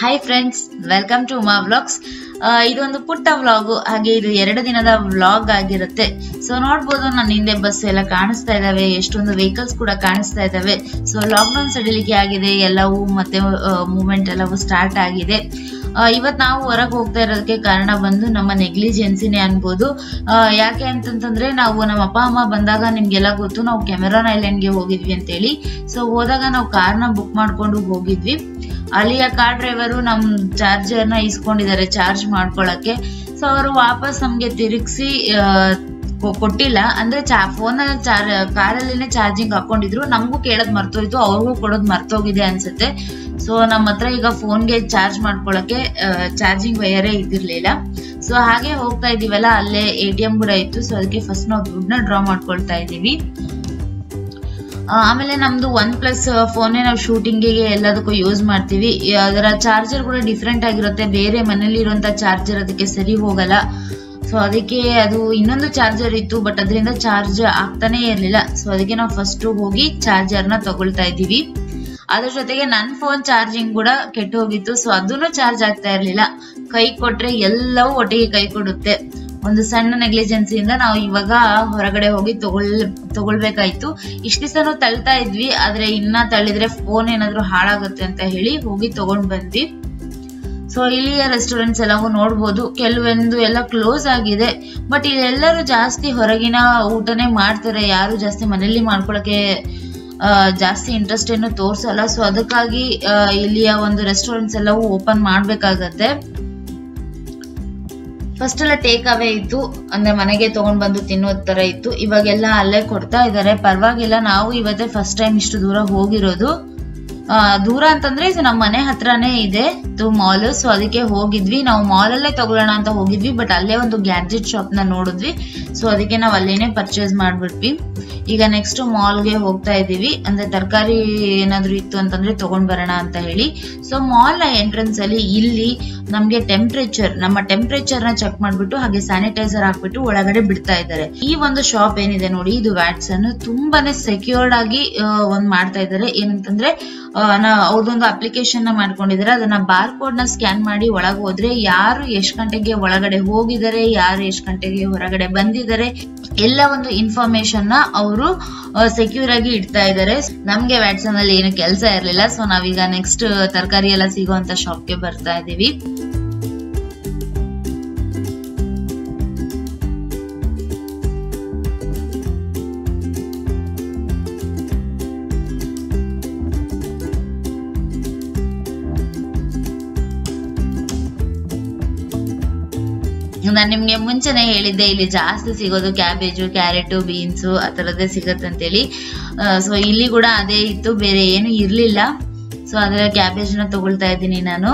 hi friends welcome to Uma vlogs ಇದೊಂದು ಪುಟ್ಟ vlog ಹಾಗೆ ಇದು ಎರಡು ದಿನದ ವ್ಲಾಗ್ ಆಗಿರುತ್ತೆ ಸೊ ನೋಡ್ಬೋದು ನನ್ನ ಹಿಂದೆ ಬಸ್ ಎಲ್ಲ ಕಾಣಿಸ್ತಾ ಇದಾವೆ ಎಷ್ಟೊಂದು ವೆಹಿಕಲ್ಸ್ ಕೂಡ ಕಾಣಿಸ್ತಾ ಇದಾವೆ ಸೊ ಲಾಕ್ಡೌನ್ ಸಡಿಲಿಕೆ ಆಗಿದೆ ಎಲ್ಲವೂ ಮತ್ತೆ ಮೂವ್ಮೆಂಟ್ ಎಲ್ಲವೂ ಸ್ಟಾರ್ಟ್ ಆಗಿದೆ ಇವತ್ ನಾವು ಹೊರಗೆ ಹೋಗ್ತಾ ಇರೋದಕ್ಕೆ ಕಾರಣ ಬಂದು ನಮ್ಮ ನೆಗ್ಲಿಜೆನ್ಸಿನೇ ಅನ್ಬೋದು ಆ, ಯಾಕೆ ಅಂತಂತಂದ್ರೆ ನಾವು ನಮ್ಮ ಅಪ್ಪ ಅಮ್ಮ ಬಂದಾಗ ನಿಮ್ಗೆಲ್ಲ ಗೊತ್ತು ನಾವು ಕೆಮೆರಾನ್ ಐಲ್ಯಾಂಡ್ಗೆ ಹೋಗಿದ್ವಿ ಅಂತೇಳಿ ಸೊ ಹೋದಾಗ ನಾವು ಕಾರ್ನ ಬುಕ್ ಮಾಡ್ಕೊಂಡು ಹೋಗಿದ್ವಿ ಅಲ್ಲಿಯ ಕಾರ್ ಡ್ರೈವರು ನಮ್ ಚಾರ್ಜರ್ ನ ಇಸ್ಕೊಂಡಿದ್ದಾರೆ ಚಾರ್ಜ್ ಮಾಡ್ಕೊಳಕ್ಕೆ ಸೊ ಅವರು ವಾಪಸ್ ನಮ್ಗೆ ತಿರುಗಿಸಿ ಕೊಟ್ಟಿಲ್ಲ ಅಂದ್ರೆ ಚಾ ಫೋನ್ ಚಾರ್ ಕಾರಲ್ಲಿನೇ ಚಾರ್ಜಿಂಗ್ ಹಾಕೊಂಡಿದ್ರು ನಮಗೂ ಕೇಳೋದ್ ಮರ್ತೋಯ್ತು ಅವ್ರಿಗೂ ಕೊಡೋದ್ ಮರ್ತೋಗಿದೆ ಅನ್ಸುತ್ತೆ ಸೊ ನಮ್ಮ ಹತ್ರ ಈಗ ಫೋನ್ಗೆ ಚಾರ್ಜ್ ಮಾಡ್ಕೊಳಕ್ಕೆ ಚಾರ್ಜಿಂಗ್ ವೈಯರೇ ಇದಿರ್ಲಿಲ್ಲ ಸೊ ಹಾಗೆ ಹೋಗ್ತಾ ಇದೀವಲ್ಲ ಅಲ್ಲೇ ಎ ಟಿ ಎಂ ಕೂಡ ಇತ್ತು ಸೊ ಅದಕ್ಕೆ ಫಸ್ಟ್ ನಾವು ದುಡ್ಡನ್ನ ಡ್ರಾ ಮಾಡ್ಕೊಳ್ತಾ ಇದೀವಿ ಆ, ಆಮೇಲೆ ನಮ್ದು ಒನ್ ಪ್ಲಸ್ ಫೋನೇ ನಾವು ಶೂಟಿಂಗಿಗೆ ಎಲ್ಲದಕ್ಕೂ ಯೂಸ್ ಮಾಡ್ತೀವಿ ಈ- ಅದರ ಚಾರ್ಜರ್ ಕೂಡ ಡಿಫ್ರೆಂಟ್ ಆಗಿರುತ್ತೆ ಬೇರೆ ಮನೇಲಿ ಇರುವಂತ ಚಾರ್ಜರ್ ಅದಕ್ಕೆ ಸರಿ ಹೋಗಲ್ಲ ಸೊ ಅದಕ್ಕೆ ಅದು ಇನ್ನೊಂದು ಚಾರ್ಜರ್ ಇತ್ತು ಬಟ್ ಅದರಿಂದ ಚಾರ್ಜ್ ಆಗ್ತಾನೆ ಇರ್ಲಿಲ್ಲ ಸೊ ಅದಕ್ಕೆ ನಾವು ಫಸ್ಟ್ ಹೋಗಿ ಚಾರ್ಜರ್ ನ ತಗೊಳ್ತಾ ಇದ್ದೀವಿ ಅದ್ರ ಜೊತೆಗೆ ನನ್ ಫೋನ್ ಚಾರ್ಜಿಂಗ್ ಕೂಡ ಕೆಟ್ಟು ಹೋಗಿತ್ತು ಸೊ ಅದನ್ನು ಚಾರ್ಜ್ ಆಗ್ತಾ ಇರ್ಲಿಲ್ಲ ಕೈ ಕೊಟ್ರೆ ಎಲ್ಲವೂ ಒಟ್ಟಿಗೆ ಕೈ ಕೊಡುತ್ತೆ ಒಂದು ಸಣ್ಣ ನೆಗ್ಲಿಜೆನ್ಸಿಯಿಂದ ನಾವು ಇವಾಗ ಹೊರಗಡೆ ಹೋಗಿ ತಗೊಳ್ ತಗೊಳ್ಬೇಕಾಯ್ತು ಇಷ್ಟ ದಿವಸನೂ ತಳ್ತಾ ಇದ್ವಿ ಆದ್ರೆ ಇನ್ನ ತಳ್ಳಿದ್ರೆ ಫೋನ್ ಏನಾದ್ರು ಹಾಳಾಗುತ್ತೆ ಅಂತ ಹೇಳಿ ಹೋಗಿ ತಗೊಂಡ್ ಬಂದ್ವಿ ಸೊ ಇಲ್ಲಿಯ ರೆಸ್ಟೋರೆಂಟ್ಸ್ ಎಲ್ಲವೂ ನೋಡ್ಬೋದು ಕೆಲವೊಂದು ಎಲ್ಲ ಕ್ಲೋಸ್ ಆಗಿದೆ ಬಟ್ ಇಲ್ಲೆಲ್ಲರೂ ಜಾಸ್ತಿ ಹೊರಗಿನ ಊಟನೇ ಮಾಡ್ತಾರೆ ಯಾರು ಜಾಸ್ತಿ ಮನೇಲಿ ಮಾಡ್ಕೊಳಕ್ಕೆ ಆ, ಜಾಸ್ತಿ ಇಂಟ್ರೆಸ್ಟ್ ಏನು ತೋರ್ಸಲ್ಲ ಸೊ ಅದಕ್ಕಾಗಿ ಆ, ಇಲ್ಲಿಯ ಒಂದು ರೆಸ್ಟೋರೆಂಟ್ಸ್ ಎಲ್ಲವೂ ಓಪನ್ ಮಾಡ್ಬೇಕಾಗತ್ತೆ ಫಸ್ಟ್ ಎಲ್ಲ ಟೇಕ್ ಅವೇ ಇತ್ತು ಅಂದ್ರೆ ಮನೆಗೆ ತಗೊಂಡ್ ಬಂದು ತಿನ್ನೋದ್ ತರ ಇತ್ತು ಇವಾಗೆಲ್ಲ ಅಲ್ಲೇ ಕೊಡ್ತಾ ಇದಾರೆ ಪರವಾಗಿಲ್ಲ ನಾವು ಇವತ್ತೇ ಫಸ್ಟ್ ಟೈಮ್ ಇಷ್ಟು ದೂರ ಹೋಗಿರೋದು ಆ, ದೂರ ಅಂತಂದ್ರೆ ಇದು ನಮ್ಮ ಮನೆ ಹತ್ರನೇ ಇದೆ ಮಾಲ್ ಸೊ ಅದಕ್ಕೆ ಹೋಗಿದ್ವಿ ನಾವು ಮಾಲ್ ಅಲ್ಲೇ ತಗೊಳ್ಳೋಣ ಅಂತ ಹೋಗಿದ್ವಿ ಬಟ್ ಅಲ್ಲೇ ಒಂದು ಗ್ಯಾಡ್ಜೆಟ್ ಶಾಪ್ ನ ನೋಡಿದ್ವಿ ಸೊ ಅದಕ್ಕೆ ನಾವು ಅಲ್ಲೇನೆ ಪರ್ಚೇಸ್ ಮಾಡ್ಬಿಟ್ವಿ ಈಗ ನೆಕ್ಸ್ಟ್ ಮಾಲ್ಗೆ ಹೋಗ್ತಾ ಇದೀವಿ ಅಂದ್ರೆ ತರಕಾರಿ ಏನಾದ್ರು ಇತ್ತು ಅಂತಂದ್ರೆ ತಗೊಂಡ್ ಬರೋಣ ಅಂತ ಹೇಳಿ ಸೊ ಮಾಲ್ ನ ಎಂಟ್ರೆನ್ಸ್ ಅಲ್ಲಿ ಇಲ್ಲಿ ನಮ್ಗೆ ಟೆಂಪರೇಚರ್ ನಮ್ಮ ಟೆಂಪರೇಚರ್ ನ ಚೆಕ್ ಮಾಡ್ಬಿಟ್ಟು ಹಾಗೆ ಸ್ಯಾನಿಟೈಸರ್ ಹಾಕ್ಬಿಟ್ಟು ಒಳಗಡೆ ಬಿಡ್ತಾ ಇದ್ದಾರೆ ಈ ಒಂದು ಶಾಪ್ ಏನಿದೆ ನೋಡಿ ಇದು ವ್ಯಾಟ್ಸ್ ಅನ್ನು ತುಂಬಾನೇ ಸೆಕ್ಯೂರ್ಡ್ ಆಗಿ ಆ, ಒಂದ್ ಮಾಡ್ತಾ ಇದ್ದಾರೆ ಏನಂತಂದ್ರೆ ಆ, ನಾ- ಅವ್ರದೊಂದು ಅಪ್ಲಿಕೇಶನ್ ನ ಮಾಡ್ಕೊಂಡಿದ್ದಾರೆ ಅದನ್ನ ಬಾರ್ ಕೋಡ್ ನ ಸ್ಕ್ಯಾನ್ ಮಾಡಿ ಒಳಗೆ ಹೋದ್ರೆ ಯಾರು ಎಷ್ಟ್ ಗಂಟೆಗೆ ಒಳಗಡೆ ಹೋಗಿದ್ದಾರೆ ಯಾರು ಎಷ್ಟ್ ಗಂಟೆಗೆ ಹೊರಗಡೆ ಬಂದಿದ್ದಾರೆ ಎಲ್ಲ ಒಂದು ಇನ್ಫಾರ್ಮೇಶನ್ ನ ಅವರು ಸೆಕ್ಯೂರ್ ಆಗಿ ಇಡ್ತಾ ಇದ್ದಾರೆ ನಮ್ಗೆ ವ್ಯಾಟ್ಸನ್ ಅಲ್ಲಿ ಏನು ಕೆಲಸ ಇರ್ಲಿಲ್ಲ ಸೊ ನಾವೀಗ ನೆಕ್ಸ್ಟ್ ತರಕಾರಿ ಎಲ್ಲ ಸಿಗುವಂತ ಶಾಪ್ಗೆ ಬರ್ತಾ ಇದೀವಿ ನಾನು ನಿಮ್ಗೆ ಮುಂಚೆನೆ ಹೇಳಿದ್ದೆ ಇಲ್ಲಿ ಜಾಸ್ತಿ ಸಿಗೋದು ಕ್ಯಾಬೇಜು ಕ್ಯಾರೆಟು ಬೀನ್ಸು ಆ ಥರದ್ದೇ ಸಿಗತ್ತಂತೇಳಿ ಸೊ ಇಲ್ಲಿ ಕೂಡ ಅದೇ ಇತ್ತು ಬೇರೆ ಏನು ಇರ್ಲಿಲ್ಲ ಸೊ ಅದರ ಕ್ಯಾಬೇಜ್ ನ ತಗೊಳ್ತಾ ಇದ್ದೀನಿ ನಾನು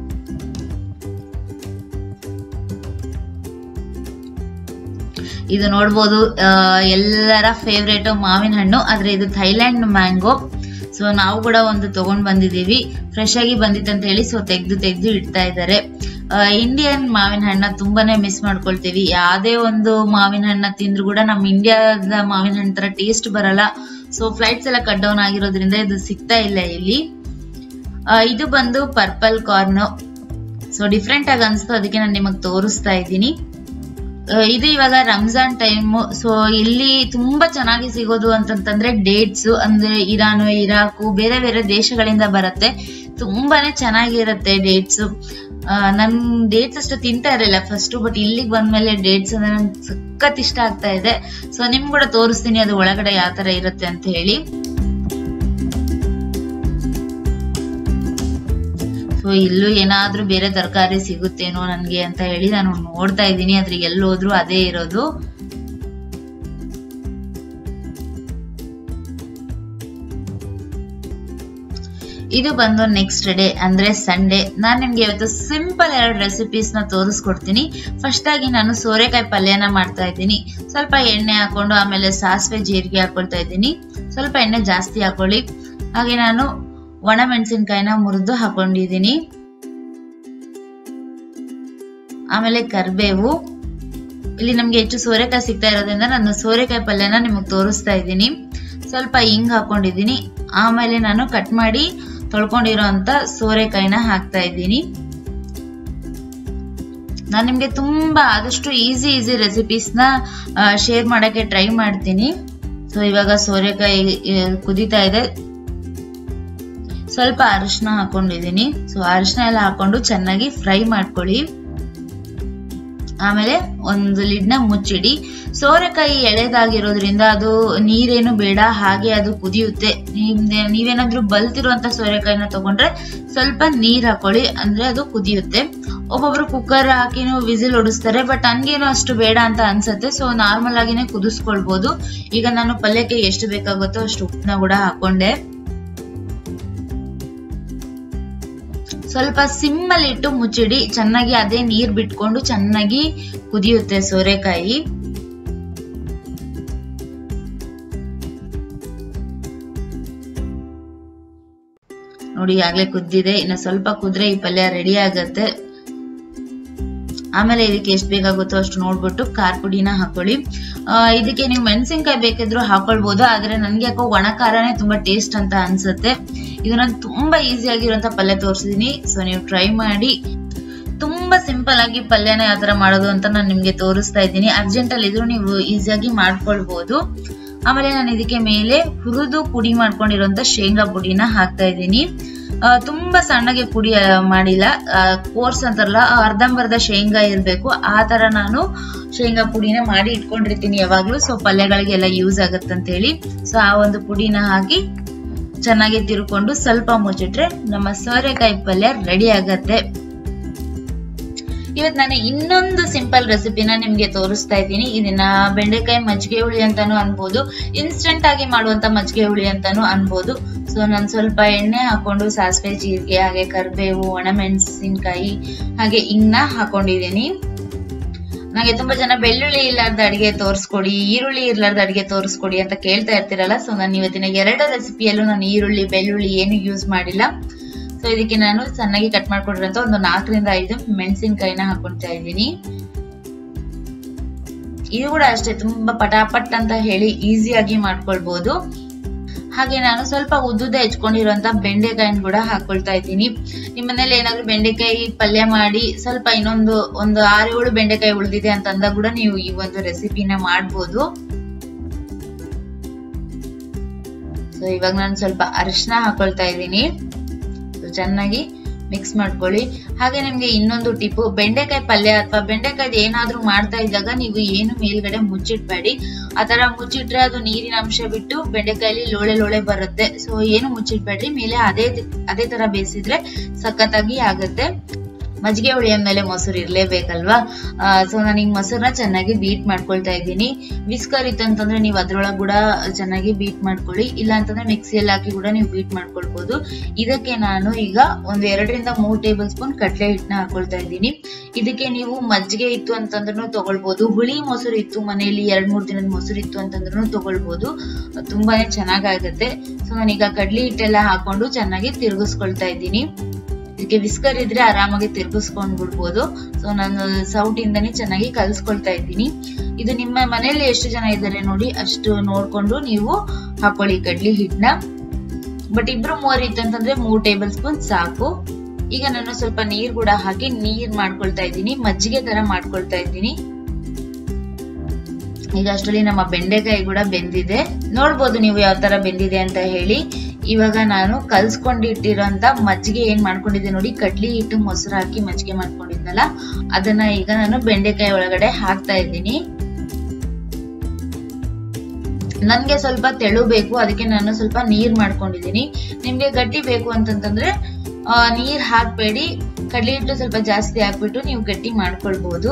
ಇದು ನೋಡ್ಬೋದು ಆ, ಎಲ್ಲರ ಫೇವ್ರೇಟ್ ಮಾವಿನ ಹಣ್ಣು ಆದ್ರೆ ಇದು ಥೈಲ್ಯಾಂಡ್ ಮ್ಯಾಂಗೋ ಸೊ ನಾವು ಕೂಡ ಒಂದು ತಗೊಂಡ್ ಬಂದಿದೀವಿ ಫ್ರೆಶ್ ಆಗಿ ಬಂದಿತ್ತು ಅಂತ ಹೇಳಿ ಸೊ ತೆಗ್ದು ತೆಗ್ದು ಇಡ್ತಾ ಇದ್ದಾರೆ ಇಂಡಿಯನ್ ಮಾವಿನ ಹಣ್ಣ ತುಂಬಾನೇ ಮಿಸ್ ಮಾಡ್ಕೊಳ್ತೀವಿ ಯಾವ್ದೇ ಒಂದು ಮಾವಿನ ಹಣ್ಣ ತಿಂದ್ರು ಕೂಡ ನಮ್ಮ ಇಂಡಿಯಾದ ಮಾವಿನ ಹಣ್ಣು ತರ ಟೇಸ್ಟ್ ಬರಲ್ಲ ಸೊ ಫ್ಲೈಟ್ಸ್ ಎಲ್ಲ ಕಟ್ ಡೌನ್ ಆಗಿರೋದ್ರಿಂದ ಇದು ಸಿಗ್ತಾ ಇಲ್ಲ ಇಲ್ಲಿ ಆ, ಇದು ಬಂದು ಪರ್ಪಲ್ ಕಾರ್ನ್ ಸೊ ಡಿಫ್ರೆಂಟ್ ಆಗಿ ಅನ್ಸ್ತು ಅದಕ್ಕೆ ನಾನು ನಿಮಗೆ ತೋರಿಸ್ತಾ ಇದ್ದೀನಿ ಆ, ಇದು ಇವಾಗ ರಂಜಾನ್ ಟೈಮ್ ಸೊ ಇಲ್ಲಿ ತುಂಬಾ ಚೆನ್ನಾಗಿ ಸಿಗೋದು ಅಂತಂತಂದ್ರೆ ಡೇಟ್ಸ್ ಅಂದ್ರೆ ಇರಾನ್ ಇರಾಕು ಬೇರೆ ಬೇರೆ ದೇಶಗಳಿಂದ ಬರುತ್ತೆ ತುಂಬಾನೇ ಚೆನ್ನಾಗಿರುತ್ತೆ ಡೇಟ್ಸ್ ನನ್ ಡೇಟ್ಸ್ ಅಷ್ಟು ತಿಂತಾ ಇರಲಿಲ್ಲ ಫಸ್ಟ್ ಬಟ್ ಇಲ್ಲಿಗೆ ಬಂದ್ಮೇಲೆ ಡೇಟ್ಸ್ ಅಂದ್ರೆ ನಂಗೆ ಸಖತ್ ಇಷ್ಟ ಆಗ್ತಾ ಇದೆ ಸೊ ನಿಮ್ ಕೂಡ ತೋರಿಸ್ತೀನಿ ಅದು ಒಳಗಡೆ ಯಾವ ತರ ಇರುತ್ತೆ ಅಂತ ಹೇಳಿ ಸೊ ಇಲ್ಲೂ ಏನಾದ್ರೂ ಬೇರೆ ತರಕಾರಿ ಸಿಗುತ್ತೇನೋ ನನ್ಗೆ ಅಂತ ಹೇಳಿ ನಾನು ನೋಡ್ತಾ ಇದ್ದೀನಿ ಆದ್ರೆ ಎಲ್ಲೋದ್ರು ಅದೇ ಇರೋದು ಇದು ಬಂದು ನೆಕ್ಸ್ಟ್ ಡೇ ಅಂದ್ರೆ ಸಂಡೇ ನಾನ್ ನಿಮ್ಗೆ ಇವತ್ತು ಸಿಂಪಲ್ ಎರಡು ರೆಸಿಪೀಸ್ ನ ತೋರಿಸ್ಕೊಡ್ತೀನಿ ಫಸ್ಟ್ ಆಗಿ ನಾನು ಸೋರೆಕಾಯಿ ಪಲ್ಯನ ಮಾಡ್ತಾ ಇದ್ದೀನಿ ಸ್ವಲ್ಪ ಎಣ್ಣೆ ಹಾಕೊಂಡು ಆಮೇಲೆ ಸಾಸಿವೆ ಜೀರಿಗೆ ಹಾಕೊಳ್ತಾ ಇದ್ದೀನಿ ಸ್ವಲ್ಪ ಎಣ್ಣೆ ಜಾಸ್ತಿ ಹಾಕೊಳ್ಳಿ ಹಾಗೆ ನಾನು ಒಣ ಮೆಣಸಿನ್ಕಾಯಿನ ಮುರಿದು ಹಾಕೊಂಡಿದ್ದೀನಿ ಆಮೇಲೆ ಕರ್ಬೇವು ಇಲ್ಲಿ ನಮ್ಗೆ ಹೆಚ್ಚು ಸೋರೆಕಾಯಿ ಸಿಗ್ತಾ ಇರೋದ್ರಿಂದ ನಾನು ಸೋರೆಕಾಯಿ ಪಲ್ಯನ ನಿಮಗೆ ತೋರಿಸ್ತಾ ಇದ್ದೀನಿ ಸ್ವಲ್ಪ ಹಿಂಗ್ ಹಾಕೊಂಡಿದ್ದೀನಿ ಆಮೇಲೆ ನಾನು ಕಟ್ ಮಾಡಿ ತೊಳ್ಕೊಂಡಿರೋಂತ ಸೋರೆಕಾಯಿನ ಹಾಕ್ತಾ ಇದ್ದೀನಿ ನಾನು ನಿಮ್ಗೆ ತುಂಬಾ ಆದಷ್ಟು ಈಸಿ ಈಸಿ ರೆಸಿಪೀಸ್ನ ಶೇರ್ ಮಾಡಕ್ಕೆ ಟ್ರೈ ಮಾಡ್ತೀನಿ ಸೊ ಇವಾಗ ಸೋರೆಕಾಯಿ ಕುದೀತಾ ಇದೆ ಸ್ವಲ್ಪ ಅರಿಶಿನ ಹಾಕೊಂಡಿದೀನಿ ಸೊ ಅರಿಶಿನ ಎಲ್ಲ ಹಾಕೊಂಡು ಚೆನ್ನಾಗಿ ಫ್ರೈ ಮಾಡ್ಕೊಳ್ಳಿ ಆಮೇಲೆ ಒಂದು ಲಿಡ್ನ ಮುಚ್ಚಿಡಿ ಸೋರೆಕಾಯಿ ಎಳೆದಾಗಿರೋದ್ರಿಂದ ಅದು ನೀರೇನು ಬೇಡ ಹಾಗೆ ಅದು ಕುದಿಯುತ್ತೆ ನೀವೇನಾದ್ರೂ ಬಲ್ತಿರುವಂತ ಸೋರೆಕಾಯಿನ ತಗೊಂಡ್ರೆ ಸ್ವಲ್ಪ ನೀರ್ ಹಾಕೊಳ್ಳಿ ಅಂದ್ರೆ ಅದು ಕುದಿಯುತ್ತೆ ಒಬ್ಬೊಬ್ರು ಕುಕ್ಕರ್ ಹಾಕಿನೂ ವಿಸಿಲ್ ಹೊಡಿಸ್ತಾರೆ ಬಟ್ ನನ್ಗೇನು ಅಷ್ಟು ಬೇಡ ಅಂತ ಅನ್ಸುತ್ತೆ ಸೊ ನಾರ್ಮಲ್ ಆಗಿನೇ ಕುದಿಸ್ಕೊಳ್ಬಹುದು ಈಗ ನಾನು ಪಲ್ಯಕ್ಕೆ ಎಷ್ಟು ಬೇಕಾಗುತ್ತೋ ಅಷ್ಟು ಉಪ್ಪನ್ನ ಕೂಡ ಹಾಕೊಂಡೆ ಸ್ವಲ್ಪ ಸಿಮ್ಮಲ್ಲಿ ಇಟ್ಟು ಮುಚ್ಚಿಡಿ ಚೆನ್ನಾಗಿ ಅದೇ ನೀರ್ ಬಿಟ್ಕೊಂಡು ಚೆನ್ನಾಗಿ ಕುದಿಯುತ್ತೆ ಸೋರೆಕಾಯಿ ನೋಡಿ ಆಗ್ಲೇ ಕುದ್ದಿದೆ ಇನ್ನು ಸ್ವಲ್ಪ ಕುದ್ರೆ ಈ ಪಲ್ಯ ರೆಡಿ ಆಗತ್ತೆ ಆಮೇಲೆ ಇದಕ್ಕೆ ಎಷ್ಟು ಬೇಕಾಗುತ್ತೋ ಅಷ್ಟು ನೋಡ್ಬಿಟ್ಟು ಖಾರ ಪುಡಿನ ಹಾಕೊಳ್ಳಿ ಇದಕ್ಕೆ ನೀವು ಮೆಣಸಿನ್ಕಾಯಿ ಬೇಕಿದ್ರು ಹಾಕೊಳ್ಬಹುದು ಆದ್ರೆ ನನ್ಗೆ ಯಾಕೋ ಒಣ ಖಾರನೇ ತುಂಬಾ ಟೇಸ್ಟ್ ಅಂತ ಅನ್ಸುತ್ತೆ ಇದು ನಾನು ತುಂಬಾ ಈಸಿ ಆಗಿರುವಂತ ಪಲ್ಯ ತೋರಿಸಿದೀನಿ ಸೊ ನೀವು ಟ್ರೈ ಮಾಡಿ ತುಂಬಾ ಸಿಂಪಲ್ ಆಗಿ ಪಲ್ಯನ ಯಾವ ತರ ಮಾಡೋದು ಅಂತ ನಾನು ನಿಮ್ಗೆ ತೋರಿಸ್ತಾ ಇದ್ದೀನಿ ಅರ್ಜೆಂಟ್ ಅಲ್ಲಿ ಇದ್ರು ನೀವು ಈಸಿಯಾಗಿ ಮಾಡ್ಕೊಳ್ಬಹುದು ಆಮೇಲೆ ನಾನು ಇದಕ್ಕೆ ಮೇಲೆ ಹುರಿದು ಪುಡಿ ಮಾಡ್ಕೊಂಡಿರುವಂತ ಶೇಂಗಾ ಪುಡಿನ ಹಾಕ್ತಾ ಇದ್ದೀನಿ ತುಂಬಾ ಸಣ್ಣಗೆ ಪುಡಿ ಮಾಡಿಲ್ಲ ಕೋರ್ಸ್ ಅಂತಾರಲ್ಲ ಅರ್ಧಂಬರ್ಧ ಶೇಂಗಾ ಇರ್ಬೇಕು ಆ ತರ ನಾನು ಶೇಂಗಾ ಪುಡಿನ ಮಾಡಿ ಇಟ್ಕೊಂಡಿರ್ತೀನಿ ಯಾವಾಗ್ಲೂ ಸೊ ಪಲ್ಯಗಳಿಗೆಲ್ಲ ಯೂಸ್ ಆಗತ್ತಂತ ಹೇಳಿ ಸೊ ಆ ಒಂದು ಪುಡಿನ ಹಾಕಿ ಚೆನ್ನಾಗಿ ತಿರ್ಕೊಂಡು ಸ್ವಲ್ಪ ಮುಚ್ಚಿಟ್ರೆ ನಮ್ಮ ಸೋರೆಕಾಯಿ ಪಲ್ಯ ರೆಡಿ ಆಗತ್ತೆ ಇವತ್ ನಾನು ಇನ್ನೊಂದು ಸಿಂಪಲ್ ರೆಸಿಪಿನ ನಿಮ್ಗೆ ತೋರಿಸ್ತಾ ಇದ್ದೀನಿ ಇದನ್ನ ಬೆಂಡೆಕಾಯಿ ಮಜ್ಜಿಗೆ ಹುಳಿ ಅಂತಾನು ಅನ್ಬೋದು ಇನ್ಸ್ಟೆಂಟ್ ಆಗಿ ಮಾಡುವಂತ ಮಜ್ಜಿಗೆ ಹುಳಿ ಅಂತಾನು ಅನ್ಬೋದು ಸೊ ನಾನು ಸ್ವಲ್ಪ ಎಣ್ಣೆ ಹಾಕೊಂಡು ಸಾಸಿವೆ ಜೀರಿಗೆ ಹಾಗೆ ಕರಿಬೇವು ಒಣಮೆಣಸಿನ್ಕಾಯಿ ಹಾಗೆ ಇಂಗ್ನ ಹಾಕೊಂಡಿದ್ದೀನಿ ನನಗೆ ತುಂಬಾ ಜನ ಬೆಳ್ಳುಳ್ಳಿ ಇರ್ಲಾರ್ದ ಅಡಿಗೆ ತೋರಿಸ್ಕೊಡಿ ಈರುಳ್ಳಿ ಇರ್ಲಾರ್ದ ಅಡಿಗೆ ತೋರಿಸ್ಕೊಡಿ ಅಂತ ಕೇಳ್ತಾ ಇರ್ತೀರಲ್ಲ ಸೊ ನಾನು ಇವತ್ತಿನ ಎರಡು ರೆಸಿಪಿಯಲ್ಲೂ ನಾನು ಈರುಳ್ಳಿ ಬೆಳ್ಳುಳ್ಳಿ ಏನು ಯೂಸ್ ಮಾಡಿಲ್ಲ ಸೊ ಇದಕ್ಕೆ ನಾನು ಚೆನ್ನಾಗಿ ಕಟ್ ಮಾಡ್ಕೊಂಡಿರೋಂತ ಒಂದು ನಾಲ್ಕರಿಂದ ಐದು ಮೆಣಸಿನ್ಕಾಯಿನ ಹಾಕೊಳ್ತಾ ಇದ್ದೀನಿ ಇದು ಕೂಡ ಅಷ್ಟೇ ತುಂಬಾ ಪಟಾಪಟ್ ಅಂತ ಹೇಳಿ ಈಸಿಯಾಗಿ ಮಾಡ್ಕೊಳ್ಬಹುದು ಹಾಗೆ ನಾನು ಸ್ವಲ್ಪ ಉದ್ದುದ ಹೆಚ್ಕೊಂಡಿರುವಂತ ಬೆಂಡೆಕಾಯಿನ ಕೂಡ ಹಾಕೊಳ್ತಾ ಇದ್ದೀನಿ ನಿಮ್ಮ ಮನೇಲಿ ಏನಾದ್ರು ಬೆಂಡೆಕಾಯಿ ಪಲ್ಯ ಮಾಡಿ ಸ್ವಲ್ಪ ಇನ್ನೊಂದು ಒಂದು ಆರು ಏಳು ಬೆಂಡೆಕಾಯಿ ಉಳಿದಿದೆ ಅಂತ ಅಂದಾಗ ಕೂಡ ನೀವು ಈ ಒಂದು ರೆಸಿಪಿನ ಮಾಡ್ಬೋದು ಸೊ ಇವಾಗ ನಾನು ಸ್ವಲ್ಪ ಅರಿಶಿನ ಹಾಕೊಳ್ತಾ ಇದ್ದೀನಿ ಚೆನ್ನಾಗಿ ಮಿಕ್ಸ್ ಮಾಡ್ಕೊಳ್ಳಿ ಹಾಗೆ ನಿಮ್ಗೆ ಇನ್ನೊಂದು ಟಿಪ್ಪು ಬೆಂಡೆಕಾಯಿ ಪಲ್ಯ ಅಥವಾ ಬೆಂಡೆಕಾಯಿ ಏನಾದ್ರೂ ಮಾಡ್ತಾ ಇದ್ದಾಗ ನೀವು ಏನು ಮೇಲ್ಗಡೆ ಮುಚ್ಚಿಟ್ಬೇಡಿ ಆತರ ಮುಚ್ಚಿಟ್ರೆ ಅದು ನೀರಿನ ಅಂಶ ಬಿಟ್ಟು ಬೆಂಡೆಕಾಯಲ್ಲಿ ಲೋಳೆ ಲೋಳೆ ಬರುತ್ತೆ ಸೊ ಏನು ಮುಚ್ಚಿಟ್ಬೇಡ್ರಿ ಮೇಲೆ ಅದೇ ಅದೇ ತರ ಬೇಯಿಸಿದ್ರೆ ಸಖತ್ತಾಗಿ ಆಗುತ್ತೆ ಮಜ್ಜಿಗೆ ಹುಳಿ ಮೇಲೆ ಮೊಸರು ಇರ್ಲೇಬೇಕಲ್ವಾ ಸೊ ನಾನು ಈಗ ಮೊಸರನ್ನ ಚೆನ್ನಾಗಿ ಬೀಟ್ ಮಾಡ್ಕೊಳ್ತಾ ಇದ್ದೀನಿ ವಿಸ್ಕರ್ ಇತ್ತಂತಂದ್ರೆ ನೀವು ಅದ್ರೊಳಗೆ ಕೂಡ ಚೆನ್ನಾಗಿ ಬೀಟ್ ಮಾಡ್ಕೊಳ್ಳಿ ಇಲ್ಲ ಅಂತಂದ್ರೆ ಮಿಕ್ಸಿಯಲ್ಲಿ ಹಾಕಿ ಕೂಡ ನೀವು ಬೀಟ್ ಮಾಡ್ಕೊಳ್ಬಹುದು ಇದಕ್ಕೆ ನಾನು ಈಗ ಒಂದ್ ಎರಡರಿಂದ ಮೂರ್ ಟೇಬಲ್ ಸ್ಪೂನ್ ಕಡಲೆ ಹಿಟ್ಟನ್ನ ಹಾಕೊಳ್ತಾ ಇದ್ದೀನಿ ಇದಕ್ಕೆ ನೀವು ಮಜ್ಜಿಗೆ ಇತ್ತು ಅಂತಂದ್ರೂ ತಗೊಳ್ಬಹುದು ಹುಳಿ ಮೊಸರು ಇತ್ತು ಮನೆಯಲ್ಲಿ ಎರಡ್ ಮೂರ್ ದಿನದ ಮೊಸರು ಇತ್ತು ಅಂತಂದ್ರೂ ತಗೊಳ್ಬಹುದು ತುಂಬಾನೇ ಚೆನ್ನಾಗಾಗುತ್ತೆ ಸೊ ನಾನೀಗ ಕಡ್ಲಿ ಹಿಟ್ಟೆಲ್ಲ ಹಾಕೊಂಡು ಚೆನ್ನಾಗಿ ತಿರುಗಿಸ್ಕೊಳ್ತಾ ಇದ್ದೀನಿ ಇದಕ್ಕೆ ವಿಸ್ಕರ್ ಇದ್ರೆ ಆರಾಮಾಗಿ ತಿರ್ಗಿಸ್ಕೊಂಡ್ ಬಿಡ್ಬೋದು ಸೊ ನಾನು ಸೌಟ್ ಇಂದಾನೆ ಚೆನ್ನಾಗಿ ಕಲ್ಸ್ಕೊಳ್ತಾ ಇದ್ದೀನಿ ಇದು ನಿಮ್ಮ ಮನೆಯಲ್ಲಿ ಎಷ್ಟು ಜನ ಇದ್ದಾರೆ ನೋಡಿ ಅಷ್ಟು ನೋಡ್ಕೊಂಡು ನೀವು ಹಾಕೊಳ್ಳಿ ಕಡ್ಲಿ ಹಿಟ್ಟನ್ನ ಬಟ್ ಇಬ್ರು ಮೂವರು ಇತ್ತಂತಂದ್ರೆ ಮೂರ್ ಟೇಬಲ್ ಸ್ಪೂನ್ ಸಾಕು ಈಗ ನಾನು ಸ್ವಲ್ಪ ನೀರ್ ಕೂಡ ಹಾಕಿ ನೀರ್ ಮಾಡ್ಕೊಳ್ತಾ ಇದ್ದೀನಿ ಮಜ್ಜಿಗೆ ತರ ಮಾಡ್ಕೊಳ್ತಾ ಇದ್ದೀನಿ ಈಗ ಅಷ್ಟರಲ್ಲಿ ನಮ್ಮ ಬೆಂಡೆಕಾಯಿ ಕೂಡ ಬೆಂದಿದೆ ನೋಡ್ಬೋದು ನೀವು ಯಾವ ತರ ಬೆಂದಿದೆ ಅಂತ ಹೇಳಿ ಇವಾಗ ನಾನು ಕಲ್ಸ್ಕೊಂಡಿಟ್ಟಿರೋಂತ ಮಜ್ಜಿಗೆ ಏನ್ ಮಾಡ್ಕೊಂಡಿದ್ದೆ ನೋಡಿ ಕಡ್ಲಿ ಹಿಟ್ಟು ಮೊಸರು ಹಾಕಿ ಮಜ್ಜಿಗೆ ಮಾಡ್ಕೊಂಡಿದ್ನಲ್ಲ ಅದನ್ನ ಈಗ ನಾನು ಬೆಂಡೆಕಾಯಿ ಒಳಗಡೆ ಹಾಕ್ತಾ ಇದ್ದೀನಿ ನನ್ಗೆ ಸ್ವಲ್ಪ ತೆಳು ಬೇಕು ಅದಕ್ಕೆ ನಾನು ಸ್ವಲ್ಪ ನೀರ್ ಮಾಡ್ಕೊಂಡಿದ್ದೀನಿ ನಿಮ್ಗೆ ಗಟ್ಟಿ ಬೇಕು ಅಂತಂತಂದ್ರೆ ನೀರ್ ಹಾಕ್ಬೇಡಿ ಕಡ್ಲಿ ಹಿಟ್ಟು ಸ್ವಲ್ಪ ಜಾಸ್ತಿ ಹಾಕ್ಬಿಟ್ಟು ನೀವು ಗಟ್ಟಿ ಮಾಡ್ಕೊಳ್ಬಹುದು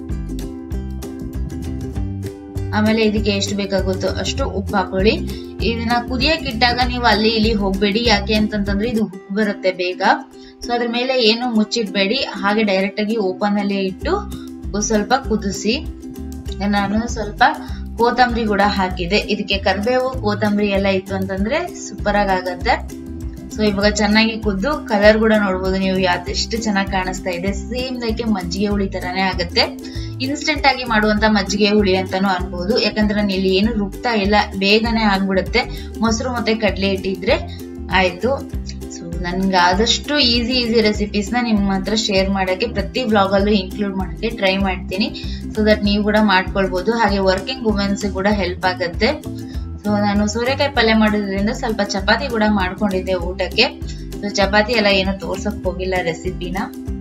ಆಮೇಲೆ ಇದಕ್ಕೆ ಎಷ್ಟು ಬೇಕಾಗುತ್ತೋ ಅಷ್ಟು ಉಪ್ಪು ಹಾಕೊಳ್ಳಿ ಇದನ್ನ ಕುದಿಯಕ್ ಇಟ್ಟಾಗ ನೀವು ಅಲ್ಲಿ ಇಲ್ಲಿ ಹೋಗ್ಬೇಡಿ ಯಾಕೆ ಅಂತಂತಂದ್ರೆ ಇದು ಉಪ್ಪು ಬರುತ್ತೆ ಬೇಗ ಸೊ ಅದ್ರ ಮೇಲೆ ಏನು ಮುಚ್ಚಿಡ್ಬೇಡಿ ಹಾಗೆ ಡೈರೆಕ್ಟ್ ಆಗಿ ಓಪನ್ ಅಲ್ಲಿ ಇಟ್ಟು ಸ್ವಲ್ಪ ಕುದಿಸಿ ನಾನು ಸ್ವಲ್ಪ ಕೋತಂಬರಿ ಕೂಡ ಹಾಕಿದೆ ಇದಕ್ಕೆ ಕರಿಬೇವು ಕೋತಂಬರಿ ಎಲ್ಲ ಇತ್ತು ಅಂತಂದ್ರೆ ಸೂಪರ್ ಆಗಿ ಆಗತ್ತೆ ಸೊ ಇವಾಗ ಚೆನ್ನಾಗಿ ಕುದ್ದು ಕಲರ್ ಕೂಡ ನೋಡ್ಬೋದು ನೀವು ಎಷ್ಟು ಚೆನ್ನಾಗಿ ಕಾಣಿಸ್ತಾ ಇದೆ ಸೇಮ್ ಲೈಕ್ ಮಜ್ಜಿಗೆ ಹುಳಿ ತರಾನೇ ಆಗುತ್ತೆ ಇನ್ಸ್ಟೆಂಟ್ ಆಗಿ ಮಾಡುವಂತ ಮಜ್ಜಿಗೆ ಹುಳಿ ಅಂತಾನು ಅನ್ಬೋದು ಯಾಕಂದ್ರೆ ನಾನು ಇಲ್ಲಿ ಏನು ರುಬ್ತಾ ಇಲ್ಲ ಬೇಗನೆ ಆಗ್ಬಿಡುತ್ತೆ ಮೊಸರು ಮತ್ತೆ ಕಡ್ಲೆ ಇಟ್ಟಿದ್ರೆ ಆಯ್ತು ಸೊ ನನ್ಗೆ ಆದಷ್ಟು ಈಸಿ ಈಸಿ ರೆಸಿಪೀಸ್ನ ನಿಮ್ಮ ಹತ್ರ ಶೇರ್ ಮಾಡೋಕ್ಕೆ ಪ್ರತಿ ಬ್ಲಾಗಲ್ಲೂ ಇನ್ಕ್ಲೂಡ್ ಮಾಡೋಕ್ಕೆ ಟ್ರೈ ಮಾಡ್ತೀನಿ ಸೊ ದಟ್ ನೀವು ಕೂಡ ಮಾಡ್ಕೊಳ್ಬೋದು ಹಾಗೆ ವರ್ಕಿಂಗ್ ವುಮೆನ್ಸ್ ಕೂಡ ಹೆಲ್ಪ್ ಆಗುತ್ತೆ ಸೊ ನಾನು ಸೂರ್ಯಕಾಯಿ ಪಲ್ಯ ಮಾಡೋದ್ರಿಂದ ಸ್ವಲ್ಪ ಚಪಾತಿ ಕೂಡ ಮಾಡ್ಕೊಂಡಿದ್ದೆ ಊಟಕ್ಕೆ ಸೊ ಚಪಾತಿ ಎಲ್ಲ ಏನು ತೋರ್ಸಕ್ ಹೋಗಿಲ್ಲ ರೆಸಿಪಿನ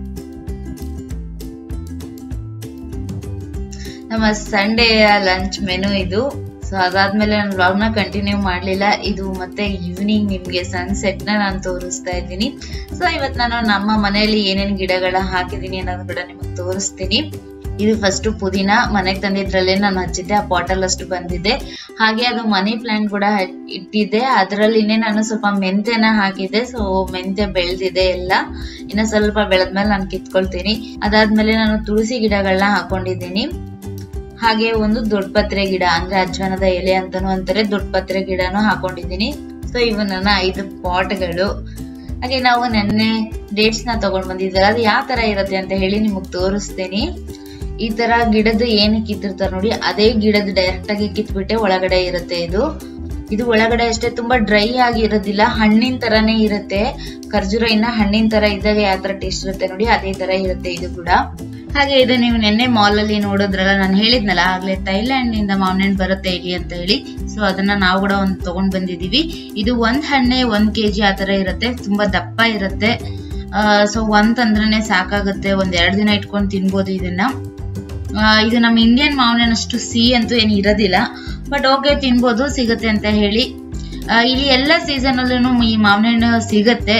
ನಮ್ಮ ಸಂಡೇ ಲಂಚ್ ಮೆನು ಇದು ಸೊ ಅದಾದ್ಮೇಲೆ ನಾನು ವ್ಲಾಗ್ನ ಕಂಟಿನ್ಯೂ ಮಾಡಲಿಲ್ಲ ಇದು ಮತ್ತೆ ಈವ್ನಿಂಗ್ ನಿಮಗೆ ಸನ್ಸೆಟ್ ನ ನಾನು ತೋರಿಸ್ತಾ ಇದ್ದೀನಿ ಸೊ ಇವತ್ತು ನಾನು ನಮ್ಮ ಮನೆಯಲ್ಲಿ ಏನೇನು ಗಿಡಗಳ ಹಾಕಿದ್ದೀನಿ ಅನ್ನೋದು ಕೂಡ ನಿಮಗೆ ತೋರಿಸ್ತೀನಿ ಇದು ಫಸ್ಟ್ ಪುದೀನ ಮನೆಗೆ ತಂದಿದ್ರಲ್ಲೇ ನಾನು ಹಚ್ಚಿದ್ದೆ ಆ ಬಾಟಲ್ ಅಷ್ಟು ಬಂದಿದೆ ಹಾಗೆ ಅದು ಮನಿ ಪ್ಲಾಂಟ್ ಕೂಡ ಇಟ್ಟಿದ್ದೆ ಅದರಲ್ಲಿನೇ ನಾನು ಸ್ವಲ್ಪ ಮೆಂತೆನ ಹಾಕಿದ್ದೆ ಸೊ ಮೆಂತೆ ಬೆಳೆದಿದೆ ಎಲ್ಲ ಇನ್ನು ಸ್ವಲ್ಪ ಬೆಳೆದ್ಮೇಲೆ ನಾನು ಕಿತ್ಕೊಳ್ತೀನಿ ಅದಾದ್ಮೇಲೆ ನಾನು ತುಳಸಿ ಗಿಡಗಳನ್ನ ಹಾಕೊಂಡಿದ್ದೀನಿ ಹಾಗೆ ಒಂದು ದೊಡ್ಡ ಪತ್ರೆ ಗಿಡ ಅಂದ್ರೆ ಅಜ್ವನದ ಎಲೆ ಅಂತಾನು ಅಂತಾರೆ ದೊಡ್ಡ ಪತ್ರೆ ಗಿಡನೂ ಹಾಕೊಂಡಿದ್ದೀನಿ ಸೊ ಇವು ನನ್ನ ಐದು ಪಾಟ್ಗಳು ಹಾಗೆ ನಾವು ನೆನ್ನೆ ಡೇಟ್ಸ್ ನ ತಗೊಂಡ್ ಬಂದಿದ್ದಾರೆ ಅದು ಯಾವ ತರ ಇರುತ್ತೆ ಅಂತ ಹೇಳಿ ನಿಮಗ್ ತೋರಿಸ್ತೀನಿ ಈ ತರ ಗಿಡದ ಏನ್ ಕಿತ್ತಿರ್ತಾರೆ ನೋಡಿ ಅದೇ ಗಿಡದ ಡೈರೆಕ್ಟ್ ಆಗಿ ಕಿತ್ಬಿಟ್ಟೆ ಒಳಗಡೆ ಇರುತ್ತೆ ಇದು ಇದು ಒಳಗಡೆ ಅಷ್ಟೇ ತುಂಬಾ ಡ್ರೈ ಆಗಿರೋದಿಲ್ಲ ಹಣ್ಣಿನ ತರಾನೇ ಇರುತ್ತೆ ಖರ್ಜೂರ ಇನ್ನ ಹಣ್ಣಿನ ತರ ಇದ್ದಾಗ ಯಾವ ತರ ಟೇಸ್ಟ್ ಇರುತ್ತೆ ನೋಡಿ ಅದೇ ತರ ಇರುತ್ತೆ ಇದು ಕೂಡ ಹಾಗೆ ಇದು ನೀವು ನಿನ್ನೆ ಮಾಲ್ ಅಲ್ಲಿ ನೋಡಿದ್ರಲ್ಲ ನಾನು ಹೇಳಿದ್ನಲ್ಲ ಆಗ್ಲೇ ಥೈಲ್ಯಾಂಡ್ ನಿಂದ ಮಾವಿನ ಹಣ್ಣು ಬರುತ್ತೆ ಇಲ್ಲಿ ಅಂತ ಹೇಳಿ ಸೊ ಅದನ್ನ ನಾವು ಕೂಡ ಒಂದು ತಗೊಂಡ್ ಬಂದಿದೀವಿ ಇದು ಒಂದ್ ಹಣ್ಣೆ ಒಂದ್ ಕೆಜಿ ಆ ತರ ಇರುತ್ತೆ ತುಂಬಾ ದಪ್ಪ ಇರುತ್ತೆ ಸೊ ಒಂದ್ ಅಂದ್ರೇನೆ ಸಾಕಾಗುತ್ತೆ ಒಂದ್ ಎರಡ್ ದಿನ ಇಟ್ಕೊಂಡು ತಿನ್ಬೋದು ಇದನ್ನ ಇದು ನಮ್ಮ ಇಂಡಿಯನ್ ಮಾವಿನ ಅಷ್ಟು ಸಿಹಿ ಅಂತೂ ಏನು ಇರೋದಿಲ್ಲ ಬಟ್ ಓಕೆ ತಿನ್ಬೋದು ಸಿಗುತ್ತೆ ಅಂತ ಹೇಳಿ ಇಲ್ಲಿ ಎಲ್ಲ ಸೀಸನ್ ಅಲ್ಲೂ ಈ ಮಾವಿನ ಹಣ್ಣು ಸಿಗತ್ತೆ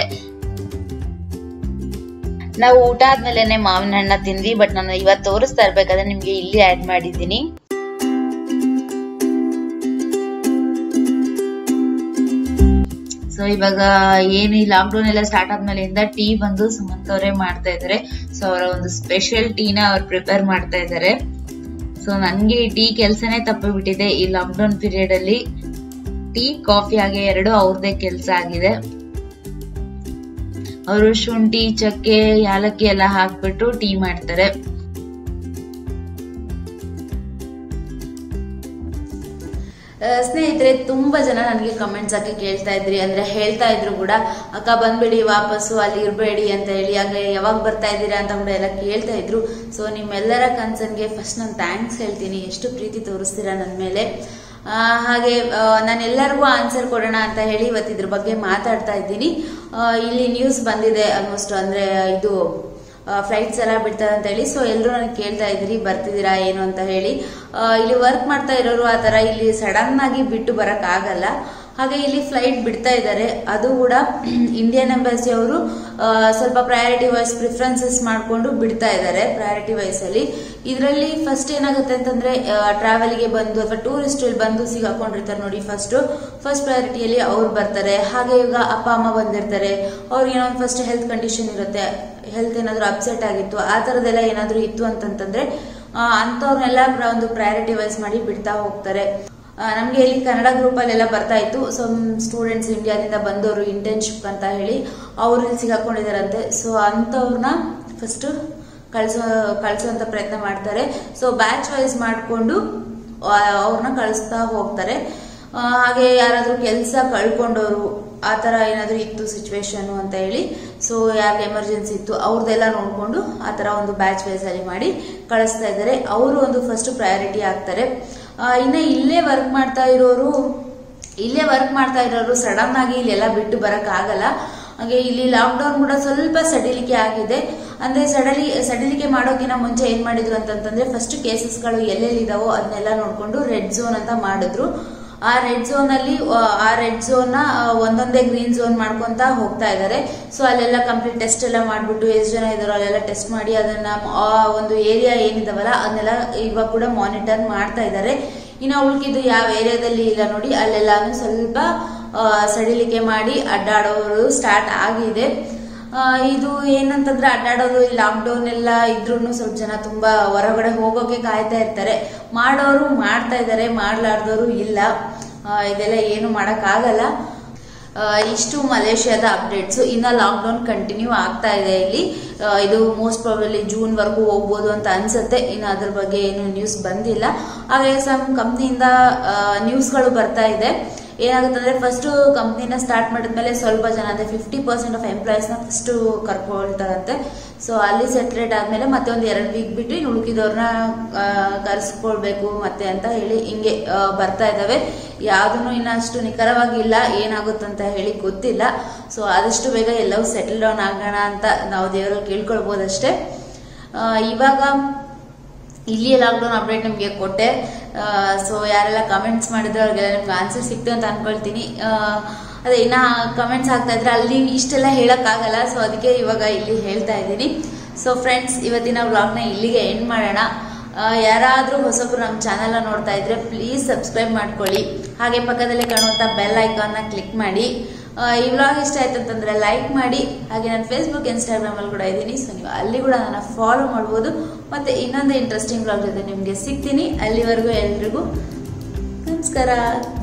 ನಾವು ಊಟ ಆದ್ಮೇಲೆನೆ ಮಾವಿನ ಹಣ್ಣ ತಿಂದ್ವಿ ಬಟ್ ನಾನು ಇವತ್ತು ತೋರಿಸ್ತಾ ಇರ್ಬೇಕಾದ್ರೆ ನಿಮ್ಗೆ ಇಲ್ಲಿ ಆಡ್ ಮಾಡಿದ್ದೀನಿ ಸೊ ಇವಾಗ ಏನು ಈ ಲಾಕ್ಡೌನ್ ಎಲ್ಲ ಸ್ಟಾರ್ಟ್ ಆದ್ಮೇಲಿಂದ ಟೀ ಬಂದು ಸುಮಂತ್ ಅವರೇ ಮಾಡ್ತಾ ಇದಾರೆ ಸೊ ಅವರ ಒಂದು ಸ್ಪೆಷಲ್ ಟೀನ ಅವ್ರು ಪ್ರಿಪೇರ್ ಮಾಡ್ತಾ ಇದ್ದಾರೆ ಸೊ ನನ್ಗೆ ಟೀ ಕೆಲ್ಸನೇ ತಪ್ಪಿಬಿಟ್ಟಿದೆ ಈ ಲಾಕ್ಡೌನ್ ಪೀರಿಯಡ್ ಅಲ್ಲಿ ಟೀ ಕಾಫಿ ಹಾಗೆ ಎರಡು ಅವ್ರದೇ ಕೆಲಸ ಆಗಿದೆ ಅವರು ಶುಂಠಿ ಚಕ್ಕೆ ಯಾಲಕ್ಕಿ ಎಲ್ಲ ಹಾಕ್ಬಿಟ್ಟು ಟೀ ಮಾಡ್ತಾರೆ ಸ್ನೇಹಿತರೆ ತುಂಬಾ ಜನ ನನಗೆ ಕಮೆಂಟ್ಸ್ ಹಾಕಿ ಕೇಳ್ತಾ ಇದ್ರಿ ಅಂದ್ರೆ ಹೇಳ್ತಾ ಇದ್ರು ಕೂಡ ಅಕ್ಕ ಬಂದ್ಬಿಡಿ ವಾಪಸ್ಸು ಅಲ್ಲಿ ಇರಬೇಡಿ ಅಂತ ಹೇಳಿ ಹಾಗೆ ಯಾವಾಗ ಬರ್ತಾ ಇದ್ದೀರಾ ಅಂತ ಕೂಡ ಎಲ್ಲ ಕೇಳ್ತಾ ಇದ್ರು ಸೊ ನಿಮ್ಮೆಲ್ಲರ ಕನ್ಸನ್ಗೆ ಫಸ್ಟ್ ನಾನು ಥ್ಯಾಂಕ್ಸ್ ಹೇಳ್ತೀನಿ ಎಷ್ಟು ಪ್ರೀತಿ ತೋರಿಸ್ತೀರಾ ನನ್ನ ಮೇಲೆ ಹಾಗೆ ನಾನು ಎಲ್ಲರಿಗೂ ಆನ್ಸರ್ ಕೊಡೋಣ ಅಂತ ಹೇಳಿ ಇವತ್ತು ಇದ್ರ ಬಗ್ಗೆ ಮಾತಾಡ್ತಾ ಇದ್ದೀನಿ ಇಲ್ಲಿ ನ್ಯೂಸ್ ಬಂದಿದೆ ಆಲ್ಮೋಸ್ಟ್ ಅಂದ್ರೆ ಇದು ಫ್ಲೈಟ್ಸ್ ಎಲ್ಲ ಬಿಡ್ತಾರೆ ಅಂತ ಹೇಳಿ ಸೊ ಎಲ್ಲರೂ ನನಗೆ ಕೇಳ್ತಾ ಇದ್ರಿ ಬರ್ತಿದ್ದೀರಾ ಏನು ಅಂತ ಹೇಳಿ ಇಲ್ಲಿ ವರ್ಕ್ ಮಾಡ್ತಾ ಇರೋರು ಆ ತರ ಇಲ್ಲಿ ಸಡನ್ ಆಗಿ ಬಿಟ್ಟು ಬರಕ್ ಆಗಲ್ಲ ಹಾಗೆ ಇಲ್ಲಿ ಫ್ಲೈಟ್ ಬಿಡ್ತಾ ಇದ್ದಾರೆ ಅದು ಕೂಡ ಇಂಡಿಯನ್ ಎಂಬಸಿ ಅವರು ಸ್ವಲ್ಪ ಪ್ರಯಾರಿಟಿ ವೈಸ್ ಪ್ರಿಫರೆನ್ಸಸ್ ಮಾಡಿಕೊಂಡು ಬಿಡ್ತಾ ಇದ್ದಾರೆ ಪ್ರಯಾರಿಟಿ ವೈಸ್ ಅಲ್ಲಿ ಇದರಲ್ಲಿ ಫಸ್ಟ್ ಏನಾಗುತ್ತೆ ಅಂತಂದ್ರೆ ಟ್ರಾವೆಲ್ಗೆ ಬಂದು ಅಥವಾ ಟೂರಿಸ್ಟ್ ಬಂದು ಸಿಗಾಕೊಂಡಿರ್ತಾರೆ ನೋಡಿ ಫಸ್ಟ್ ಫಸ್ಟ್ ಪ್ರಯಾರಿಟಿಯಲ್ಲಿ ಅವ್ರು ಬರ್ತಾರೆ ಹಾಗೆ ಈಗ ಅಪ್ಪ ಅಮ್ಮ ಬಂದಿರ್ತಾರೆ ಅವ್ರಿಗೆ ಏನೋ ಒಂದು ಫಸ್ಟ್ ಹೆಲ್ತ್ ಕಂಡೀಷನ್ ಇರುತ್ತೆ ಹೆಲ್ತ್ ಏನಾದ್ರು ಅಪ್ಸೆಟ್ ಆಗಿತ್ತು ಆ ತರದೆಲ್ಲ ಏನಾದ್ರು ಇತ್ತು ಅಂತಂತಂದ್ರೆ ಅಂತವ್ರನ್ನೆಲ್ಲ ಒಂದು ಪ್ರಯಾರಿಟಿ ವೈಸ್ ಮಾಡಿ ಬಿಡ್ತಾ ಹೋಗ್ತಾರೆ ನಮಗೆ ಇಲ್ಲಿ ಕನ್ನಡ ಗ್ರೂಪ್ ಅಲ್ಲೆಲ್ಲ ಬರ್ತಾ ಇತ್ತು ಸೊ ಸ್ಟೂಡೆಂಟ್ಸ್ ಇಂಡಿಯಾದಿಂದ ಬಂದವರು ಇಂಟರ್ನ್ಶಿಪ್ ಅಂತ ಹೇಳಿ ಅವ್ರು ಇಲ್ಲಿ ಸಿಗಾಕೊಂಡಿದಾರಂತೆ ಸೊ ಅಂಥವ್ರನ್ನ ಫಸ್ಟ್ ಕಳಿಸೋ ಕಳಿಸೋಂಥ ಪ್ರಯತ್ನ ಮಾಡ್ತಾರೆ ಸೊ ಬ್ಯಾಚ್ ವೈಸ್ ಮಾಡಿಕೊಂಡು ಅವ್ರನ್ನ ಕಳಿಸ್ತಾ ಹೋಗ್ತಾರೆ ಹಾಗೆ ಯಾರಾದರೂ ಕೆಲಸ ಕಳ್ಕೊಂಡವರು ಆ ಥರ ಏನಾದರೂ ಇತ್ತು ಸಿಚುವೇಶನ್ ಅಂತ ಹೇಳಿ ಸೊ ಯಾಕೆ ಎಮರ್ಜೆನ್ಸಿ ಇತ್ತು ಅವ್ರದ್ದೆಲ್ಲ ನೋಡಿಕೊಂಡು ಆ ಥರ ಒಂದು ಬ್ಯಾಚ್ ವೈಸ್ ಅಲ್ಲಿ ಮಾಡಿ ಕಳಿಸ್ತಾ ಇದ್ದಾರೆ ಅವರು ಒಂದು ಫಸ್ಟ್ ಪ್ರಯಾರಿಟಿ ಆಗ್ತಾರೆ ಇನ್ನು ಇಲ್ಲೇ ವರ್ಕ್ ಮಾಡ್ತಾ ಇರೋರು ಇಲ್ಲೇ ವರ್ಕ್ ಮಾಡ್ತಾ ಇರೋರು ಸಡನ್ ಆಗಿ ಇಲ್ಲೆಲ್ಲ ಬಿಟ್ಟು ಬರಕ್ ಆಗಲ್ಲ ಹಾಗೆ ಇಲ್ಲಿ ಲಾಕ್ಡೌನ್ ಕೂಡ ಸ್ವಲ್ಪ ಸಡಿಲಿಕೆ ಆಗಿದೆ ಅಂದ್ರೆ ಸಡಲಿ ಸಡಿಲಿಕೆ ಮಾಡೋಕಿನ ಮುಂಚೆ ಏನ್ ಮಾಡಿದ್ರು ಅಂತಂತಂದ್ರೆ ಫಸ್ಟ್ ಕೇಸಸ್ಗಳು ಎಲ್ಲೆಲ್ಲಿ ಇದಾವೋ ಅದನ್ನೆಲ್ಲ ನೋಡ್ಕೊಂಡು ರೆಡ್ ಝೋನ್ ಅಂತ ಮಾಡಿದ್ರು ಆ ರೆಡ್ ಝೋನ್ ಅಲ್ಲಿ ಆ ರೆಡ್ ಝೋನ್ ನ ಒಂದೊಂದೇ ಗ್ರೀನ್ ಝೋನ್ ಮಾಡ್ಕೊಂತ ಹೋಗ್ತಾ ಇದ್ದಾರೆ ಸೊ ಅಲ್ಲೆಲ್ಲ ಕಂಪ್ಲೀಟ್ ಟೆಸ್ಟ್ ಎಲ್ಲ ಮಾಡ್ಬಿಟ್ಟು ಎಷ್ಟು ಜನ ಇದಾರೋ ಅಲ್ಲೆಲ್ಲ ಟೆಸ್ಟ್ ಮಾಡಿ ಅದನ್ನ ಆ ಒಂದು ಏರಿಯಾ ಏನಿದಾವಲ್ಲ ಅದನ್ನೆಲ್ಲ ಇವಾಗ ಕೂಡ ಮಾನಿಟರ್ ಮಾಡ್ತಾ ಇದ್ದಾರೆ ಇನ್ನು ಉಳ್ಕಿದ್ದು ಯಾವ ಏರಿಯಾದಲ್ಲಿ ಇಲ್ಲ ನೋಡಿ ಅಲ್ಲೆಲ್ಲಾನು ಸ್ವಲ್ಪ ಸಡಿಲಿಕೆ ಮಾಡಿ ಅಡ್ಡಾಡೋರು ಸ್ಟಾರ್ಟ್ ಆಗಿದೆ ಇದು ಏನಂತಂದ್ರೆ ಅಡ್ಡಾಡೋದು ಲಾಕ್ಡೌನ್ ಎಲ್ಲ ಇದ್ರೂ ಸ್ವಲ್ಪ ಜನ ತುಂಬಾ ಹೊರಗಡೆ ಹೋಗೋಕೆ ಕಾಯ್ತಾ ಇರ್ತಾರೆ ಮಾಡೋರು ಮಾಡ್ತಾ ಇದ್ದಾರೆ ಮಾಡ್ಲಾರ್ದವರು ಇಲ್ಲ ಇದೆಲ್ಲ ಏನು ಮಾಡಕ್ ಆಗಲ್ಲ ಇಷ್ಟು ಮಲೇಷ್ಯಾದ ಅಪ್ಡೇಟ್ಸ್ ಇನ್ನ ಲಾಕ್ಡೌನ್ ಕಂಟಿನ್ಯೂ ಆಗ್ತಾ ಇದೆ ಇಲ್ಲಿ ಇದು ಮೋಸ್ಟ್ ಪ್ರಾಬಲಿ ಜೂನ್ ವರೆಗೂ ಹೋಗ್ಬೋದು ಅಂತ ಅನ್ಸುತ್ತೆ ಇನ್ನು ಅದ್ರ ಬಗ್ಗೆ ಏನು ನ್ಯೂಸ್ ಬಂದಿಲ್ಲ ಹಾಗೆ ಸಮ್ ಕಂಪ್ನಿಯಿಂದ ನ್ಯೂಸ್ಗಳು ಬರ್ತಾ ಇದೆ ಏನಾಗುತ್ತಂದ್ರೆ ಫಸ್ಟ್ ಕಂಪ್ನಿನ ಸ್ಟಾರ್ಟ್ ಮಾಡಿದ್ಮೇಲೆ ಸ್ವಲ್ಪ ಜನ ಅಂದ್ರೆ ಫಿಫ್ಟಿ ಪರ್ಸೆಂಟ್ ಆಫ್ ಎಂಪ್ಲಾಯೀಸ್ನ ಫಸ್ಟ್ ಕರ್ಕೊಳ್ತಾರಂತೆ ಸೊ ಅಲ್ಲಿ ಸೆಟ್ರೇಟ್ ಆದ್ಮೇಲೆ ಮತ್ತೆ ಒಂದು ಎರಡು ವೀಕ್ ಬಿಟ್ಟು ಇನ್ನು ಉಳುಕಿದವ್ರನ್ನ ಕರೆಸ್ಕೊಳ್ಬೇಕು ಮತ್ತೆ ಅಂತ ಹೇಳಿ ಹಿಂಗೆ ಆ, ಬರ್ತಾ ಇದಾವೆ ಯಾವ್ದನ್ನು ಇನ್ನ ಅಷ್ಟು ನಿಖರವಾಗಿ ಇಲ್ಲ ಏನಾಗುತ್ತಂತ ಹೇಳಿ ಗೊತ್ತಿಲ್ಲ ಸೊ ಆದಷ್ಟು ಬೇಗ ಎಲ್ಲವೂ ಸೆಟಲ್ ಡೌನ್ ಆಗೋಣ ಅಂತ ನಾವು ದೇವರಲ್ಲಿ ಕೇಳ್ಕೊಳ್ಬೋದಷ್ಟೇ ಆ, ಇವಾಗ ಇಲ್ಲಿ ಲಾಕ್ಡೌನ್ ಅಪ್ಡೇಟ್ ನಿಮಗೆ ಕೊಟ್ಟೆ ಸೊ ಯಾರೆಲ್ಲ ಕಮೆಂಟ್ಸ್ ಮಾಡಿದ್ರೆ ಅವ್ರಿಗೆಲ್ಲ ನಿಮ್ಗೆ ಆನ್ಸರ್ ಸಿಕ್ತು ಅಂತ ಅನ್ಕೊಳ್ತೀನಿ ಆ, ಅದೇ ಇನ್ನ ಕಮೆಂಟ್ಸ್ ಆಗ್ತಾ ಇದ್ರೆ ಅಲ್ಲಿ ಇಷ್ಟೆಲ್ಲ ಹೇಳಕ್ಕಾಗಲ್ಲ ಸೊ ಅದಕ್ಕೆ ಇವಾಗ ಇಲ್ಲಿ ಹೇಳ್ತಾ ಇದ್ದೀನಿ ಸೊ ಫ್ರೆಂಡ್ಸ್ ಇವತ್ತಿನ ವ್ಲಾಗ್ನ ಇಲ್ಲಿಗೆ ಎಂಡ್ ಮಾಡೋಣ ಆ, ಯಾರಾದ್ರೂ ಹೊಸಬ್ರು ನಮ್ಮ ಚಾನೆಲ್ನ ನೋಡ್ತಾ ಇದ್ರೆ ಪ್ಲೀಸ್ ಸಬ್ಸ್ಕ್ರೈಬ್ ಮಾಡ್ಕೊಳ್ಳಿ ಹಾಗೆ ಪಕ್ಕದಲ್ಲಿ ಕಾಣುವಂಥ ಬೆಲ್ ಐಕಾನ್ನ ಕ್ಲಿಕ್ ಮಾಡಿ ಆ, ಈ ವ್ಲಾಗ್ ಇಷ್ಟ ಆಯ್ತು ಅಂತಂದ್ರೆ ಲೈಕ್ ಮಾಡಿ ಹಾಗೆ ನಾನು ಫೇಸ್ಬುಕ್ ಇನ್ಸ್ಟಾಗ್ರಾಮ್ ಅಲ್ಲಿ ಕೂಡ ಇದ್ದೀನಿ ಸೊ ನೀವು ಅಲ್ಲಿ ಕೂಡ ನನ್ನ ಫಾಲೋ ಮಾಡ್ಬೋದು ಮತ್ತೆ ಇನ್ನೊಂದು ಇಂಟ್ರೆಸ್ಟಿಂಗ್ ವ್ಲಾಗ್ ಜೊತೆ ನಿಮಗೆ ಸಿಗ್ತೀನಿ ಅಲ್ಲಿವರೆಗೂ ಎಲ್ರಿಗೂ ನಮಸ್ಕಾರ